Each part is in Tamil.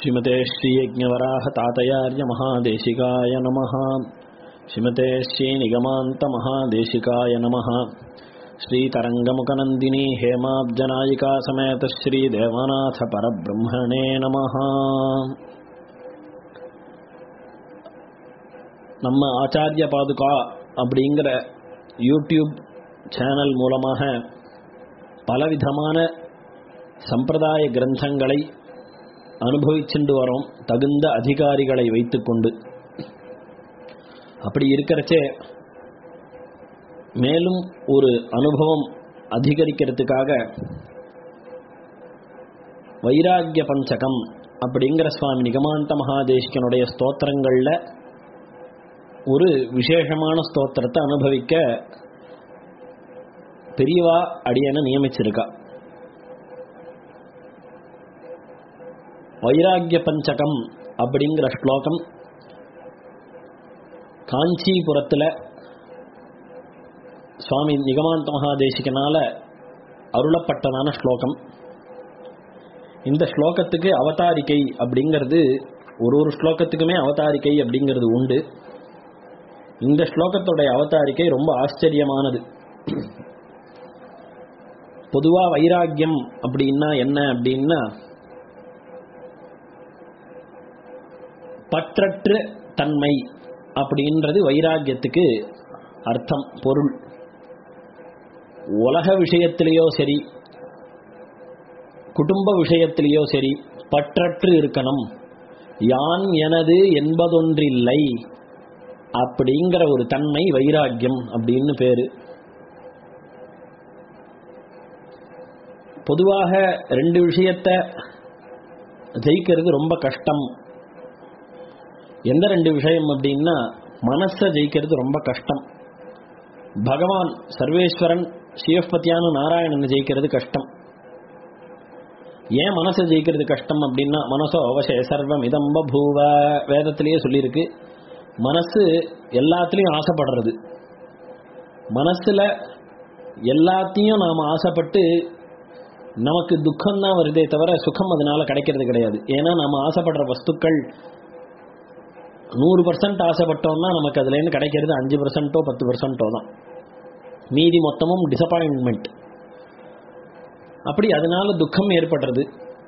श्रीमते श्रीयज्ञवराहतातयार्यमहादेशिकाय नमः श्रीमते श्रीनिगमान्तमहादेशिकाय नमः श्रीतरङ्गमुखनन्दिनी हेमाब्जनायिका समेत श्रीदेवनाथ परब्रह्मणे नमः நம்ம ஆச்சாரிய பாதுகா அப்படிங்கிற யூடியூப் சேனல் மூலமாக பலவிதமான சம்பிரதாய கிரந்தங்களை அனுபவிச்சுண்டு வரோம் தகுந்த அதிகாரிகளை வைத்துக்கொண்டு அப்படி இருக்கிறச்சே மேலும் ஒரு அனுபவம் அதிகரிக்கிறதுக்காக வைராகிய பஞ்சகம் அப்படிங்கிற சுவாமி நிகமாந்த மகாதேஷ்கனுடைய ஸ்தோத்திரங்களில் ஒரு விசேஷமான ஸ்தோத்திரத்தை அனுபவிக்க பெரியவா அடியனை நியமிச்சிருக்கா வைராகிய பஞ்சகம் அப்படிங்கிற ஸ்லோகம் காஞ்சிபுரத்தில் சுவாமி நிகமாந்த மகாதேசிகனால அருளப்பட்டதான ஸ்லோகம் இந்த ஸ்லோகத்துக்கு அவதாரிக்கை அப்படிங்கிறது ஒரு ஒரு ஸ்லோகத்துக்குமே அவதாரிக்கை அப்படிங்கிறது உண்டு இந்த ஸ்லோகத்துடைய அவதாரிக்கை ரொம்ப ஆச்சரியமானது பொதுவா வைராக்கியம் அப்படின்னா என்ன அப்படின்னா பற்றற்று தன்மை அப்படின்றது வைராக்கியத்துக்கு அர்த்தம் பொருள் உலக விஷயத்திலேயோ சரி குடும்ப விஷயத்திலேயோ சரி பற்றற்று இருக்கணும் யான் எனது என்பதொன்றில்லை அப்படிங்கிற ஒரு தன்மை வைராக்கியம் அப்படின்னு பேரு பொதுவாக ரெண்டு விஷயத்த ஜெயிக்கிறது ரொம்ப கஷ்டம் எந்த ரெண்டு விஷயம் அப்படின்னா மனசை ஜெயிக்கிறது ரொம்ப கஷ்டம் பகவான் சர்வேஸ்வரன் சிவபத்தியான நாராயணன் ஜெயிக்கிறது கஷ்டம் ஏன் மனசை ஜெயிக்கிறது கஷ்டம் அப்படின்னா மனசோ அவசய சர்வம் இதம்ப பூவ வேதத்திலேயே சொல்லியிருக்கு மனசு எல்லாத்துலேயும் ஆசைப்படுறது மனசுல எல்லாத்தையும் நாம் ஆசைப்பட்டு நமக்கு துக்கம் தான் வருதே தவிர சுகம் அதனால கிடைக்கிறது கிடையாது ஏன்னா நம்ம ஆசைப்படுற வஸ்துக்கள் நூறு பர்சன்ட் ஆசைப்பட்டோம்னா நமக்கு அதுலேருந்து கிடைக்கிறது அஞ்சு பர்சன்ட்டோ பத்து பர்சன்ட்டோ தான் மீதி மொத்தமும் டிசப்பாயின்மெண்ட் அப்படி அதனால துக்கம் ஏற்படுறது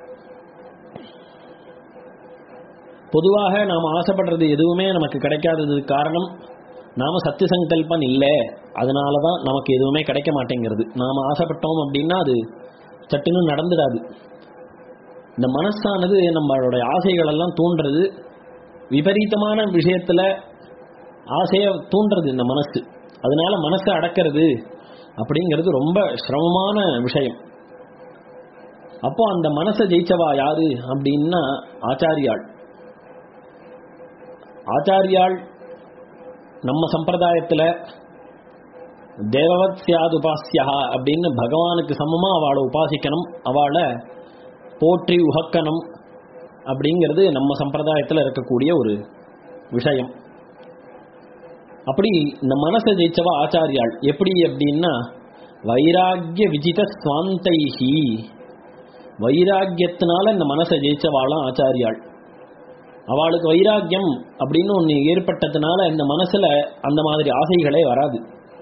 பொதுவாக நாம் ஆசைப்படுறது எதுவுமே நமக்கு கிடைக்காததுக்கு காரணம் நாம சத்திய சங்கல்பம் இல்லை அதனால தான் நமக்கு எதுவுமே கிடைக்க மாட்டேங்கிறது நாம் ஆசைப்பட்டோம் அப்படின்னா அது சட்டுன்னு நடந்துடாது இந்த மனசானது நம்மளுடைய ஆசைகள் எல்லாம் தூண்டுறது விபரீதமான விஷயத்துல ஆசையை தூண்டுறது இந்த மனசு அதனால மனசை அடக்கிறது அப்படிங்கிறது ரொம்ப சிரமமான விஷயம் அப்போ அந்த மனசை ஜெயிச்சவா யாரு அப்படின்னா ஆச்சாரியாள் ஆச்சாரியாள் நம்ம சம்பிரதாயத்தில் தேவவத் சியாது உபாசியா அப்படின்னு பகவானுக்கு சமமா அவளை உபாசிக்கணும் அவளை போற்றி உகக்கணும் அப்படிங்கிறது நம்ம சம்பிரதாயத்தில் இருக்கக்கூடிய ஒரு விஷயம் அப்படி இந்த மனசை ஜெயிச்சவா ஆச்சாரியாள் எப்படி அப்படின்னா வைராகிய விஜித சுவாந்தைஹி வைராக்கியத்தினால இந்த மனசை ஜெயிச்சவாளாம் ஆச்சாரியாள் அவளுக்கு வைராக்கியம் அப்படின்னு ஒன்று ஏற்பட்டதுனால இந்த மனசுல அந்த மாதிரி ஆசைகளே வராது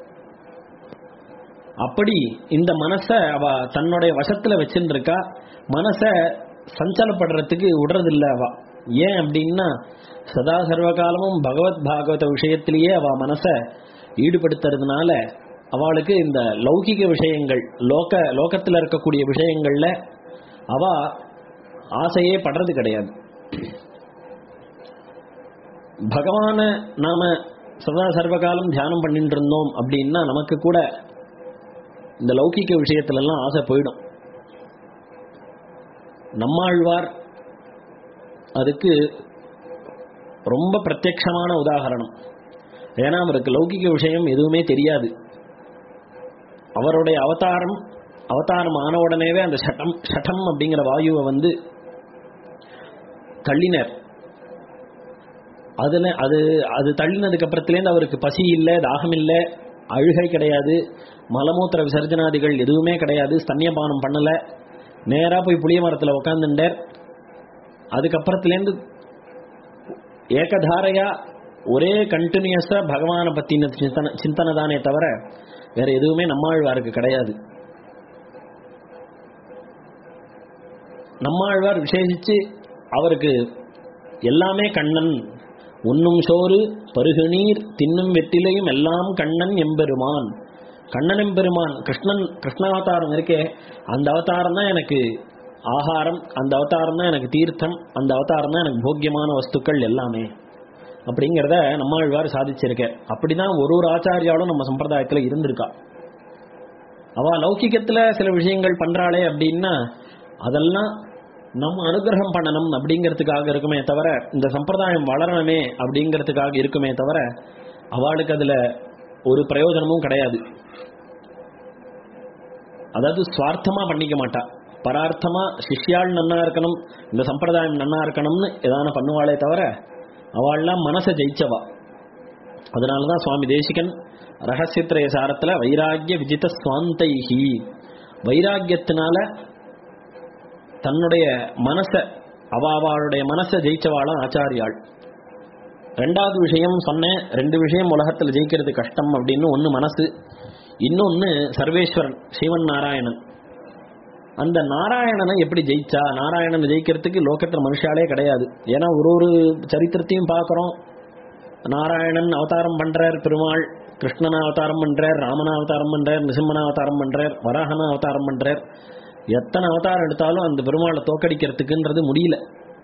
அப்படி இந்த மனசை அவ தன்னுடைய வசத்துல வச்சுருக்கா மனசை சஞ்சலப்படுறதுக்கு விடுறதில்ல அவ ஏன் அப்படின்னா சதா சர்வ காலமும் பகவத் பாகவத விஷயத்திலேயே அவ மனசை ஈடுபடுத்துறதுனால அவளுக்கு இந்த லௌகிக விஷயங்கள் லோக லோகத்தில் இருக்கக்கூடிய விஷயங்கள்ல அவ ஆசையே படுறது கிடையாது பகவான நாம சதா சர்வகாலம் தியானம் பண்ணிட்டு இருந்தோம் அப்படின்னா நமக்கு கூட இந்த லௌகிக விஷயத்துலலாம் ஆசை போயிடும் நம்மாழ்வார் அதுக்கு ரொம்ப பிரத்யக்ஷமான உதாகரணம் ஏன்னா அவருக்கு லௌகிக விஷயம் எதுவுமே தெரியாது அவருடைய அவதாரம் அவதாரம் ஆன உடனேவே அந்த சட்டம் சட்டம் அப்படிங்கிற வாயுவை வந்து தள்ளினர் அதில் அது அது தள்ளினதுக்கு அப்புறத்துலேருந்து அவருக்கு பசி இல்லை தாகம் இல்லை அழுகை கிடையாது மலமூத்திர விசர்ஜனாதிகள் எதுவுமே கிடையாது ஸ்தன்யபானம் பண்ணலை நேராக போய் புளிய மரத்தில் உட்காந்துட்டார் அதுக்கப்புறத்துலேருந்து ஏகதாரையா ஒரே கண்டினியூஸா பகவானை பத்தின சிந்தனை சிந்தனை தானே தவிர வேற எதுவுமே நம்மாழ்வாருக்கு கிடையாது நம்மாழ்வார் விசேஷிச்சு அவருக்கு எல்லாமே கண்ணன் உண்ணும் சோறு பருகு நீர் தின்னும் வெற்றிலையும் எல்லாம் கண்ணன் எம்பெருமான் கண்ணன் எம்பெருமான் கிருஷ்ணன் கிருஷ்ணாவதாரம் இருக்கே அந்த அவதாரம் தான் எனக்கு ஆகாரம் அந்த அவதாரம் தான் எனக்கு தீர்த்தம் அந்த அவதாரம் தான் எனக்கு போக்கியமான வஸ்துக்கள் எல்லாமே அப்படிங்கிறத நம்மாழ்வார் சாதிச்சிருக்க அப்படிதான் ஒரு ஒரு ஆச்சாரியாலும் நம்ம சம்பிரதாயத்துல இருந்திருக்கா அவ லௌகிகத்துல சில விஷயங்கள் பண்றாளே அப்படின்னா அதெல்லாம் நம்ம அனுகிரகம் பண்ணணும் அப்படிங்கிறதுக்காக இருக்குமே தவிர இந்த சம்பிரதாயம் வளரணுமே அப்படிங்கிறதுக்காக இருக்குமே தவிர அவளுக்கு அதுல ஒரு பிரயோஜனமும் கிடையாது அதாவது சுவார்த்தமா பண்ணிக்க மாட்டா பரார்த்தமா சிஷ்யாள் நன்னா இருக்கணும் இந்த சம்பிரதாயம் நன்னா இருக்கணும்னு ஏதான பண்ணுவாளே தவிர அவள்லாம் மனசை ஜெயிச்சவா அதனாலதான் சுவாமி தேசிகன் ரகசியத்திரய சாரத்துல வைராகிய விஜித சுவாந்தைஹி வைராகியத்தினால தன்னுடைய மனச அவ அவளுடைய மனசை ஜெயிச்சவாளாம் ஆச்சாரியாள் ரெண்டாவது விஷயம் சொன்னேன் ரெண்டு விஷயம் உலகத்துல ஜெயிக்கிறது கஷ்டம் அப்படின்னு ஒன்னு மனசு இன்னொன்னு சர்வேஸ்வரன் சிவன் நாராயணன் அந்த நாராயணனை எப்படி ஜெயிச்சா நாராயணனை ஜெயிக்கிறதுக்கு லோகத்துல மனுஷாலே கிடையாது ஏன்னா ஒரு ஒரு சரித்திரத்தையும் பார்க்குறோம் நாராயணன் அவதாரம் பண்றார் பெருமாள் கிருஷ்ணனா அவதாரம் பண்றார் ராமனா அவதாரம் பண்றார் நிசிம்மனா அவதாரம் பண்றார் வராகனா அவதாரம் பண்றார் எத்தனை அவதாரம் எடுத்தாலும் அந்த பெருமாளை தோக்கடிக்கிறதுக்குன்றது முடியல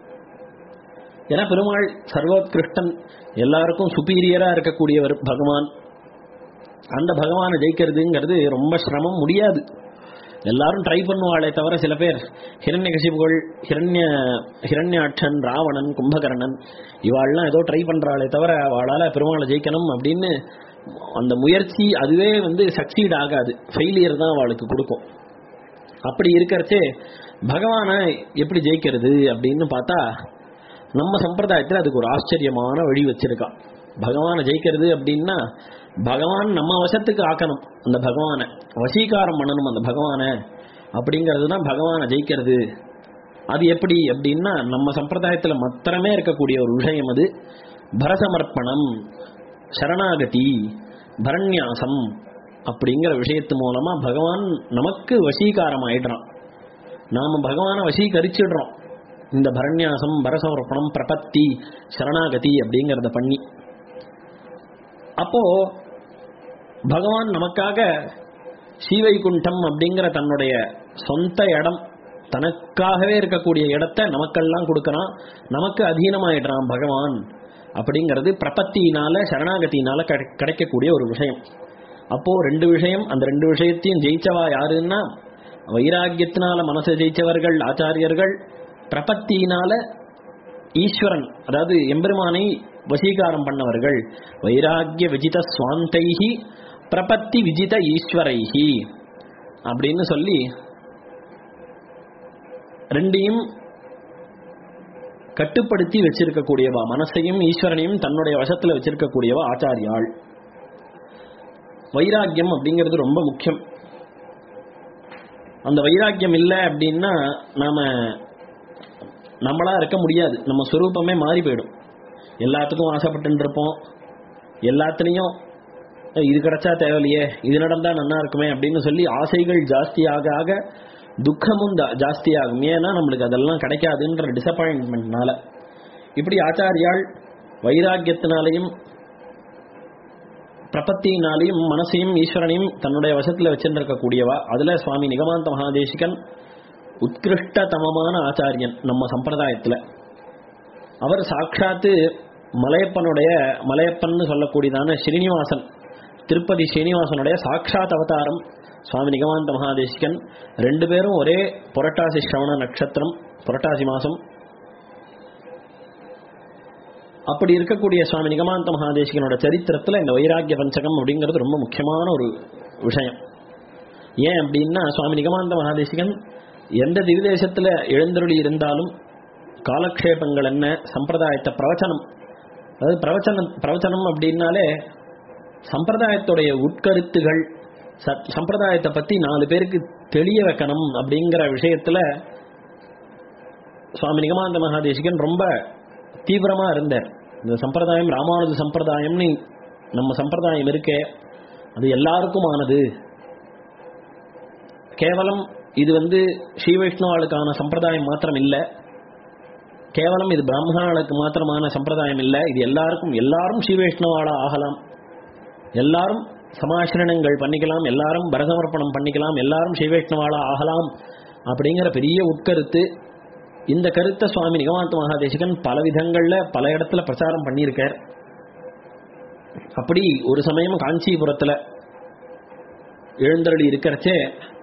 ஏன்னா பெருமாள் சர்வோத்கிருஷ்டன் எல்லாருக்கும் சுப்பீரியரா இருக்கக்கூடியவர் பகவான் அந்த பகவானை ஜெயிக்கிறதுங்கிறது ரொம்ப சிரமம் முடியாது எல்லாரும் ட்ரை பண்ணுவாளே தவிர சில பேர் ஹிரண்ய கசிபுகள் ஹிரண்ய ஹிரண்யாட்சன் ராவணன் கும்பகர்ணன் இவாள்லாம் ஏதோ ட்ரை பண்றாளே தவிர அவளால பெருமாளை ஜெயிக்கணும் அப்படின்னு அந்த முயற்சி அதுவே வந்து சக்சீட் ஆகாது ஃபெயிலியர் தான் அவளுக்கு கொடுக்கும் அப்படி இருக்கிறச்சே பகவானை எப்படி ஜெயிக்கிறது அப்படின்னு பார்த்தா நம்ம சம்பிரதாயத்தில் அதுக்கு ஒரு ஆச்சரியமான வழி வச்சிருக்கான் பகவானை ஜெயிக்கிறது அப்படின்னா பகவான் நம்ம வசத்துக்கு ஆக்கணும் அந்த பகவானை வசீகாரம் பண்ணணும் அந்த பகவானை அப்படிங்கிறது தான் பகவானை ஜெயிக்கிறது அது எப்படி அப்படின்னா நம்ம சம்பிரதாயத்தில் மாத்திரமே இருக்கக்கூடிய ஒரு விஷயம் அது பரசமர்ப்பணம் சரணாகதி பரண்யாசம் அப்படிங்கிற விஷயத்து மூலமா பகவான் நமக்கு வசீகாரம் ஆயிடுறான் நாம பகவானை வசீகரிச்சிடுறோம் இந்த பரண்யாசம் பரசமர்ப்பணம் பிரபத்தி சரணாகதி அப்படிங்கிறத பண்ணி அப்போ பகவான் நமக்காக ஸ்ரீவைகுண்டம் அப்படிங்கிற தன்னுடைய சொந்த இடம் தனக்காகவே இருக்கக்கூடிய இடத்தை நமக்கெல்லாம் கொடுக்கறான் நமக்கு அதீனமாயிடுறான் பகவான் அப்படிங்கிறது பிரபத்தியினால சரணாகத்தினால கிடை- கிடைக்கக்கூடிய ஒரு விஷயம் அப்போ ரெண்டு விஷயம் அந்த ரெண்டு விஷயத்தையும் ஜெயிச்சவா யாருன்னா வைராக்கியத்தினால மனசை ஜெயிச்சவர்கள் ஆச்சாரியர்கள் பிரபத்தியினால ஈஸ்வரன் அதாவது எம்பெருமானை வசீகாரம் பண்ணவர்கள் வைராக்கிய விஜித சுவாந்தைஹி பிரபத்தி விஜித ஈஸ்வரைஹி அப்படின்னு சொல்லி ரெண்டையும் கட்டுப்படுத்தி வச்சிருக்கக்கூடியவா மனசையும் ஈஸ்வரனையும் தன்னுடைய வசத்துல வச்சிருக்கக்கூடியவா ஆச்சாரியாள் வைராக்கியம் அப்படிங்கிறது ரொம்ப முக்கியம் அந்த வைராக்கியம் இல்லை அப்படின்னா நாம நம்மளா இருக்க முடியாது நம்ம சொரூபமே மாறி போயிடும் எல்லாத்துக்கும் ஆசைப்பட்டு இருப்போம் எல்லாத்துலேயும் இது கிடைச்சா தேவையில்லையே இது நடந்தா நல்லா இருக்குமே அப்படின்னு சொல்லி ஆசைகள் ஜாஸ்தி ஆக ஆக துக்கமும் ஜா- ஜாஸ்தியாகும் ஏன்னா நம்மளுக்கு அதெல்லாம் கிடைக்காதுன்ற டிசப்பாயின்மெண்ட்னால இப்படி ஆச்சாரியால் வைராக்கியத்தினாலையும் பிரபத்தியினாலையும் மனசையும் ஈஸ்வரனையும் தன்னுடைய வசத்துல வச்சிருக்கக்கூடியவா அதுல சுவாமி நிகமாந்த மகாதேசிகன் உத்கிருஷ்டதமமான ஆச்சாரியன் நம்ம சம்பிரதாயத்துல அவர் சாட்சாத்து மலையப்பனுடைய மலையப்பன்னு சொல்லக்கூடியதான ஸ்ரீனிவாசன் திருப்பதி ஸ்ரீனிவாசனுடைய சாட்சாத் அவதாரம் சுவாமி நிகமாந்த மகாதேசிகன் ரெண்டு பேரும் ஒரே புரட்டாசி ஸ்ரவண நட்சத்திரம் புரட்டாசி மாசம் அப்படி இருக்கக்கூடிய சுவாமி நிகமாந்த மகாதேசிகனோட சரித்திரத்துல இந்த வைராக்கிய பஞ்சகம் அப்படிங்கிறது ரொம்ப முக்கியமான ஒரு விஷயம் ஏன் அப்படின்னா சுவாமி நிகமாந்த மகாதேசிகன் எந்த திவிதேசத்துல எழுந்தருளி இருந்தாலும் காலக்ஷேபங்கள் என்ன சம்பிரதாயத்தை பிரவச்சனம் அதாவது பிரவச்சனம் பிரவச்சனம் அப்படின்னாலே சம்பிரதாயத்துடைய உட்கருத்துகள் ச- சம்பிரதாயத்தை பத்தி நாலு பேருக்கு தெளிய வைக்கணும் அப்படிங்கிற விஷயத்துல சுவாமி நிகமானந்த மகாதேசிகன் ரொம்ப தீவிரமா இருந்தார் இந்த சம்பிரதாயம் ராமானுஜ சம்பிரதாயம்னு நம்ம சம்பிரதாயம் இருக்கே அது எல்லாருக்குமானது கேவலம் இது வந்து ஸ்ரீ வைஷ்ணவாளுக்கான சம்பிரதாயம் மாத்திரம் இல்லை கேவலம் இது பிராமணர்களுக்கு மாத்திரமான சம்பிரதாயம் இல்லை இது எல்லாருக்கும் எல்லாரும் ஸ்ரீ வைஷ்ணவாளா ஆகலாம் எல்லாரும் சமாசிரணங்கள் பண்ணிக்கலாம் எல்லாரும் பரசமர்ப்பணம் பண்ணிக்கலாம் எல்லாரும் ஸ்ரீ வைஷ்ணவாளா ஆகலாம் அப்படிங்கிற பெரிய உட்கருத்து இந்த கருத்தை சுவாமி நிகமாந்த மகாதேசிகன் பல விதங்கள்ல பல இடத்துல பிரச்சாரம் பண்ணியிருக்கார் அப்படி ஒரு சமயம் காஞ்சிபுரத்துல எழுந்தருளி இருக்கிறச்சே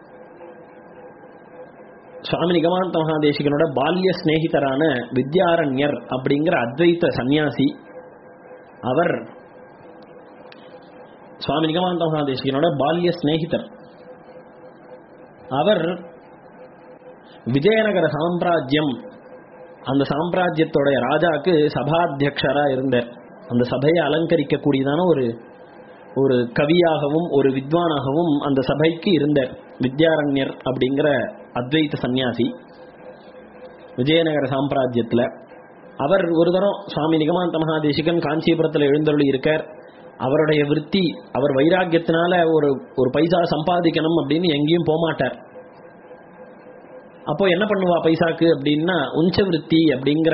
சுவாமி நிகமாந்த மகாதேசிகனோட பால்ய சிநேகிதரான வித்யாரண்யர் அப்படிங்கிற அத்வைத்த சந்நியாசி அவர் சுவாமி நிகமாந்த மகாதேசிகனோட பால்ய சிநேகிதர் அவர் விஜயநகர சாம்ராஜ்யம் அந்த சாம்ராஜ்யத்தோட ராஜாக்கு சபாத்தியக்ஷரா இருந்தார் அந்த சபையை அலங்கரிக்கக்கூடியதான ஒரு ஒரு கவியாகவும் ஒரு வித்வானாகவும் அந்த சபைக்கு இருந்தார் வித்யாரண்யர் அப்படிங்கிற அத்வைத்த சந்நியாசி விஜயநகர சாம்ராஜ்யத்தில் அவர் ஒரு தரம் சுவாமி நிகமாந்த மகாதேசிகன் காஞ்சிபுரத்தில் எழுந்தருளி இருக்கார் அவருடைய விற்பி அவர் வைராக்கியத்தினால ஒரு ஒரு பைசா சம்பாதிக்கணும் அப்படின்னு எங்கேயும் போமாட்டார் அப்போ என்ன பண்ணுவா பைசாக்கு அப்படின்னா உஞ்ச விருத்தி அப்படிங்கிற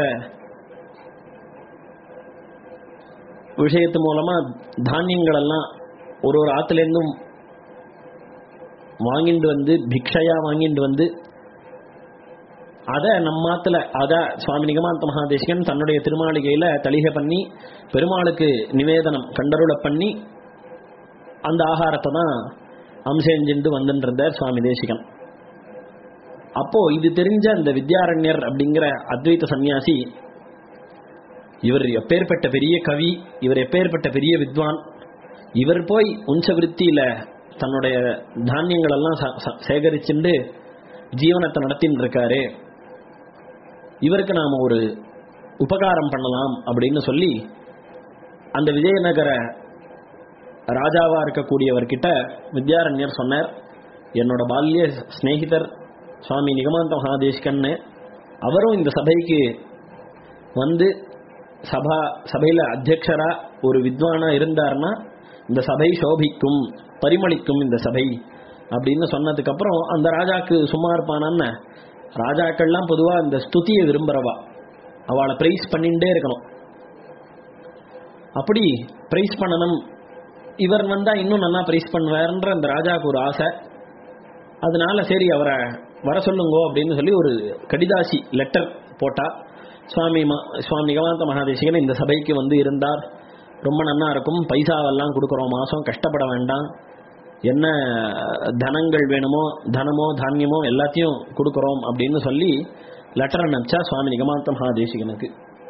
விஷயத்து மூலமா தானியங்கள் எல்லாம் ஒரு ஒரு ஆத்துல இருந்தும் வாங்கிட்டு வந்து பிக்ஷையா வாங்கிட்டு வந்து அதை நம்மாத்துல அத சுவாமி நிகமாந்த மகாதேசிகன் தன்னுடைய திருமாளிகையில தளிகை பண்ணி பெருமாளுக்கு நிவேதனம் கண்டருள பண்ணி அந்த ஆகாரத்தை தான் அம்செஞ்சுட்டு வந்துட்டு இருந்தார் சுவாமி தேசிகன் அப்போ இது தெரிஞ்ச அந்த வித்யாரண்யர் அப்படிங்கிற அத்வைத சந்நியாசி இவர் எப்பேற்பட்ட பெரிய கவி இவர் எப்பேற்பட்ட பெரிய வித்வான் இவர் போய் உஞ்ச விருத்தியில தன்னுடைய தானியங்கள் எல்லாம் ச- ச- சேகரிச்சுண்டு ஜீவனத்தை நடத்தின்னு இருக்காரு இவருக்கு நாம ஒரு உபகாரம் பண்ணலாம் அப்படின்னு சொல்லி அந்த விஜயநகர ராஜாவா இருக்கக்கூடியவர்கிட்ட வித்யாரண்யர் சொன்னார் என்னோட பால்ய சிநேகிதர் சுவாமி நிகமாந்த மகாதேஷ்கன்னு அவரும் இந்த சபைக்கு வந்து சபா சபையில அத்தியக்ஷரா ஒரு வித்வானா இருந்தார்னா இந்த சபை சோபிக்கும் பரிமளிக்கும் இந்த சபை அப்படின்னு சொன்னதுக்கு அப்புறம் அந்த ராஜாக்கு சும்மா இருப்பானான்னு ராஜாக்கள்லாம் பொதுவா இந்த ஸ்துதியை விரும்புறவா அவளை பிரைஸ் பண்ணிட்டே இருக்கணும் அப்படி பிரைஸ் பண்ணணும் இவர் வந்தா இன்னும் நல்லா பிரைஸ் பண்ணுவார்ன்ற அந்த ராஜாவுக்கு ஒரு ஆசை அதனால சரி அவரை வர சொல்லுங்கோ அப்படின்னு சொல்லி ஒரு கடிதாசி லெட்டர் போட்டா சுவாமி ம- சுவாமி நிகமாந்த மகாதேசிகன் இந்த சபைக்கு வந்து இருந்தார் ரொம்ப நன்னா இருக்கும் பைசாவெல்லாம் கொடுக்குறோம் மாசம் கஷ்டப்பட வேண்டாம் என்ன தனங்கள் வேணுமோ தனமோ தானியமோ எல்லாத்தையும் கொடுக்குறோம் அப்படின்னு சொல்லி லெட்டர் அனுப்பிச்சா சுவாமி நிகமாந்த மகாதேசிகனுக்கு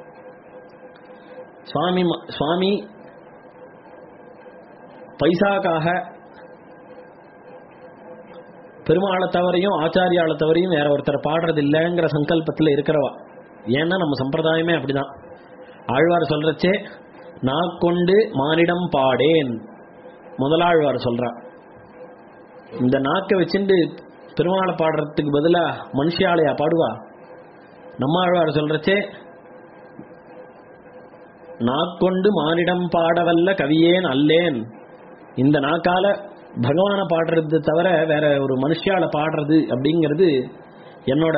சுவாமி ம- சுவாமி பைசாக்காக பெருமாளை தவறையும் ஆச்சாரியாளை தவறையும் வேற ஒருத்தர் பாடுறது இல்லைங்கிற சங்கல்பத்தில் இருக்கிறவா ஏன்னா நம்ம சம்பிரதாயமே அப்படிதான் ஆழ்வார் சொல்றச்சே நான் கொண்டு மானிடம் பாடேன் முதலாழ்வார் சொல்றா இந்த நாக்கை வச்சுட்டு பெருமாளை பாடுறதுக்கு பதிலா மனுஷியாளையா பாடுவா நம்ம ஆழ்வார் சொல்றச்சே நாக்கொண்டு மானிடம் பாடவல்ல கவியேன் அல்லேன் இந்த நாக்கால பகவானை பாடுறது தவிர வேற ஒரு மனுஷியால பாடுறது அப்படிங்கிறது என்னோட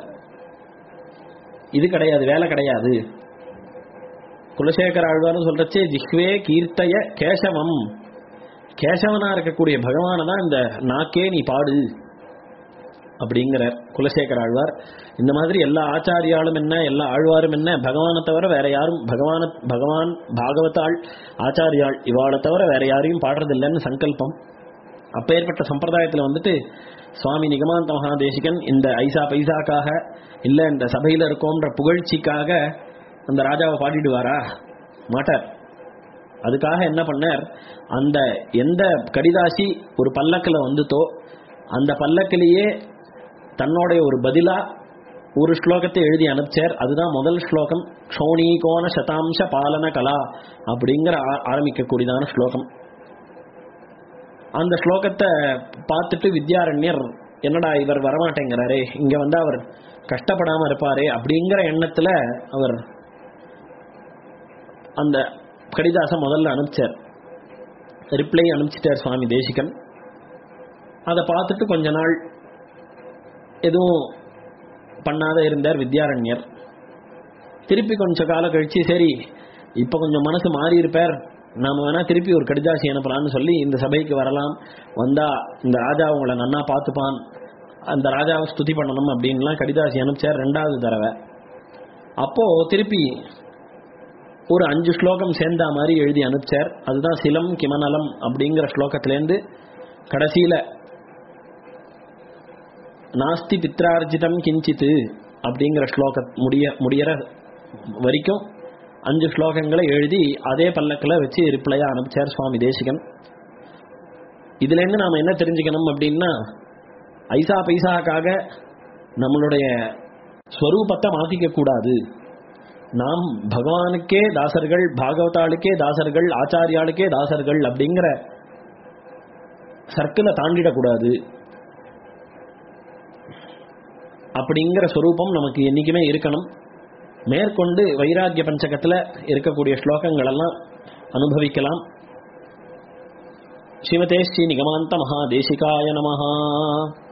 இது கிடையாது வேலை கிடையாது குலசேகர ஆழ்வார்னு சொல்றச்சே ஜிஹ்வே கீர்த்தய கேசவம் கேசவனா இருக்கக்கூடிய பகவானை தான் இந்த நாக்கே நீ பாடு அப்படிங்கிற குலசேகர ஆழ்வார் இந்த மாதிரி எல்லா ஆச்சாரியாலும் என்ன எல்லா ஆழ்வாரும் என்ன பகவானை தவிர வேற யாரும் பகவான பகவான் பாகவதாள் ஆச்சாரியாள் இவாளை தவிர வேற யாரையும் பாடுறதில்லைன்னு சங்கல்பம் அப்பேற்பட்ட சம்பிரதாயத்துல வந்துட்டு சுவாமி நிகமாந்த மகாதேசிகன் இந்த ஐசா பைசாக்காக இல்ல இந்த சபையில இருக்கோன்ற புகழ்ச்சிக்காக அந்த ராஜாவை பாடிடுவாரா மாட்டார் அதுக்காக என்ன பண்ணார் அந்த எந்த கடிதாசி ஒரு பல்லக்கில் வந்துதோ அந்த பல்லக்கிலேயே தன்னுடைய ஒரு பதிலா ஒரு ஸ்லோகத்தை எழுதி அனுப்பிச்சார் அதுதான் முதல் ஸ்லோகம் க்ஷோணீகோண சதாம்ச பாலன கலா அப்படிங்கிற ஆ- ஆரம்பிக்கக்கூடியதான ஸ்லோகம் அந்த ஸ்லோகத்தை பார்த்துட்டு வித்யாரண்யர் என்னடா இவர் வரமாட்டேங்கிறாரே இங்க வந்து அவர் கஷ்டப்படாம இருப்பாரே அப்படிங்கிற எண்ணத்துல அவர் அந்த கடிதாசம் முதல்ல அனுப்பிச்சார் ரிப்ளை அனுப்பிச்சிட்டார் சுவாமி தேசிகன் அதை பார்த்துட்டு கொஞ்ச நாள் எதுவும் பண்ணாத இருந்தார் வித்யாரண்யர் திருப்பி கொஞ்ச காலம் கழிச்சு சரி இப்போ கொஞ்சம் மனசு மாறி இருப்பார் நாம வேணா திருப்பி ஒரு கடிதாசி அனுப்பலாம்னு சொல்லி இந்த சபைக்கு வரலாம் வந்தா இந்த ராஜா உங்களை நன்னா பார்த்துப்பான் அந்த ராஜாவை ஸ்துதி பண்ணணும் அப்படின்லாம் கடிதாசி அனுப்பிச்சார் ரெண்டாவது தடவை அப்போ திருப்பி ஒரு அஞ்சு ஸ்லோகம் சேர்ந்தா மாதிரி எழுதி அனுப்பிச்சார் அதுதான் சிலம் கிமநலம் அப்படிங்கிற ஸ்லோகத்திலேருந்து கடைசியில நாஸ்தி பித்ரார்ஜிதம் கிஞ்சித்து அப்படிங்கிற ஸ்லோக முடிய முடியற வரைக்கும் அஞ்சு ஸ்லோகங்களை எழுதி அதே பல்லக்கில் வச்சு ரிப்ளையா அனுப்பிச்சார் சுவாமி தேசிகன் இதுல இருந்து நாம என்ன தெரிஞ்சுக்கணும் அப்படின்னா ஐசா பைசாக்காக நம்மளுடைய ஸ்வரூபத்தை மாத்திக்க கூடாது நாம் பகவானுக்கே தாசர்கள் பாகவதாளுக்கே தாசர்கள் ஆச்சாரியாளுக்கே தாசர்கள் அப்படிங்கிற சர்க்கிளை தாண்டிடக்கூடாது அப்படிங்கிற ஸ்வரூபம் நமக்கு என்னைக்குமே இருக்கணும் மேற்கொண்டு வைராக்கிய பஞ்சகத்தில் இருக்கக்கூடிய ஸ்லோகங்கள் எல்லாம் அனுபவிக்கலாம் ஸ்ரீமதே ஸ்ரீ நிகமாந்த மகாதேசிகாய நமஹா